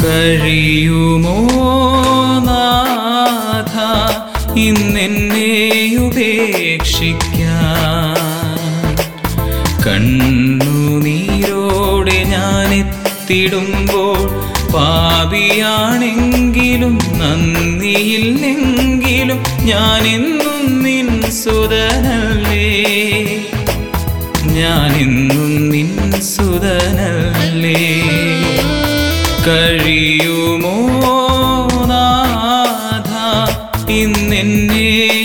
കഴിയുമോ നാഥ ഇന്നെന്നെ ഉപേക്ഷിക്കാൻ കണ്ണുനീരോടെ ഞാൻ എത്തിടുമ്പോൾ പാപിയാണെങ്കിലും നന്ദിയില്ലെങ്കിലും ഞാൻ എന്നും നിൻ സുതനല്ലേ ഞാൻ എന്നും നിൻ സുതനല്ലേ കഴിയുമോ നാഥ ഇന്നെന്നെ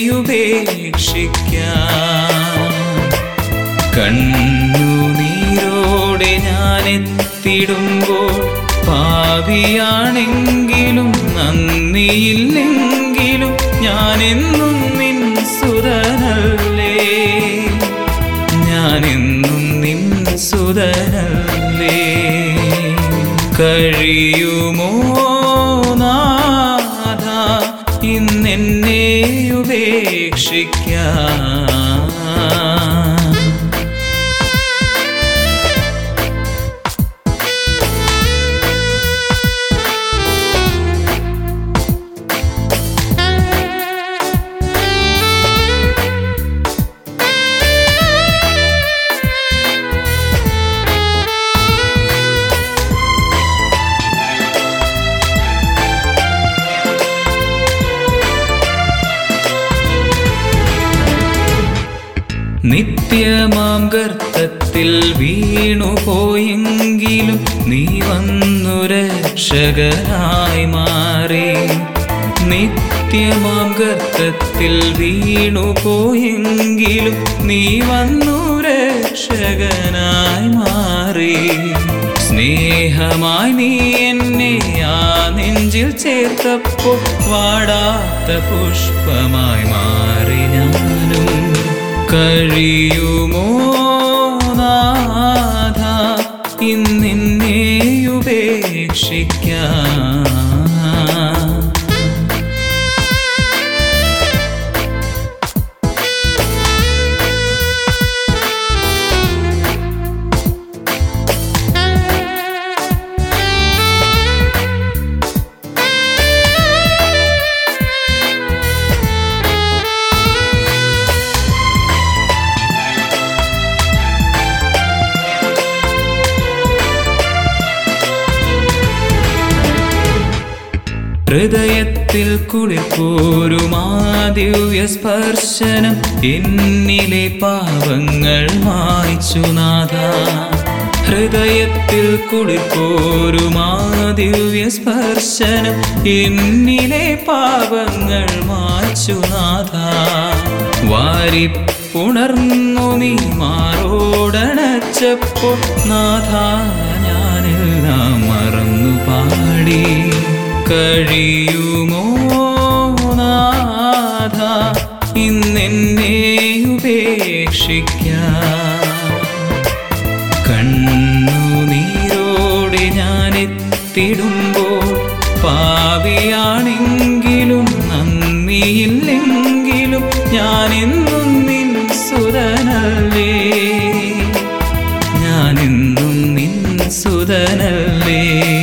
ഉപേക്ഷിക്കാൻ കണ്ണുനീരോടെ ഞാൻ എത്തിടുമ്പോൾ പാപിയാണെങ്കിലും നന്ദിയില്ലെങ്കിലും ഞാൻ എന്നും നിൻ സുതനല്ലേ ഞാൻ എന്നും നിൻ സുതനല്ലേ കഴിയുമോ നാഥ ഇന്നെന്നെ ഉപേക്ഷിക്കാൻ നിത്യമാം ഗർത്തത്തിൽ വീണുപോയെങ്കിലും നീ വന്നു രക്ഷകനായി മാറി നിത്യമാം ഗർത്തത്തിൽ വീണുപോയെങ്കിലും നീ വന്നു രക്ഷകനായി മാറി സ്നേഹമായി നീ എന്നെ ആ നെഞ്ചിൽ ചേർത്തപ്പോൾ വാടാത്ത പുഷ്പമായി മാറി ഞാനും കഴിയുമോ നാഥ ഇന്നെന്നെ ഉപേക്ഷിക്കാൻ ഹൃദയത്തിൽ കുളിപ്പോരുമാ ദിവ്യ സ്പർശനം എന്നിലെ പാവങ്ങൾ മായ്ച്ചു നാഥ ഹൃദയത്തിൽ കുളിപ്പോരുമാ ദിവ്യ സ്പർശനം എന്നിലെ പാവങ്ങൾ മായ്ച്ചു നാഥ വാരിപ്പുണർന്നു നീ മാറോടണച്ചപ്പോൾ നാഥ ഞാനെല്ലാം മറന്നു പാടി കഴിയുമോ നാഥ ഇന്നെന്നെ ഉപേക്ഷിക്കാൻ കണ്ണുനീരോടെ ഞാൻ എത്തിടുമ്പോൾ പാപിയാണെങ്കിലും നന്ദിയില്ലെങ്കിലും ഞാൻ എന്നും നിൻ സുതനല്ലേ ഞാൻ എന്നും നിൻ സുതനല്ലേ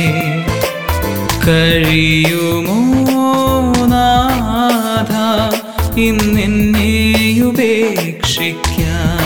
കഴിയുമോ നാഥ ഇന്നെന്നെ ഉപേക്ഷിക്കാൻ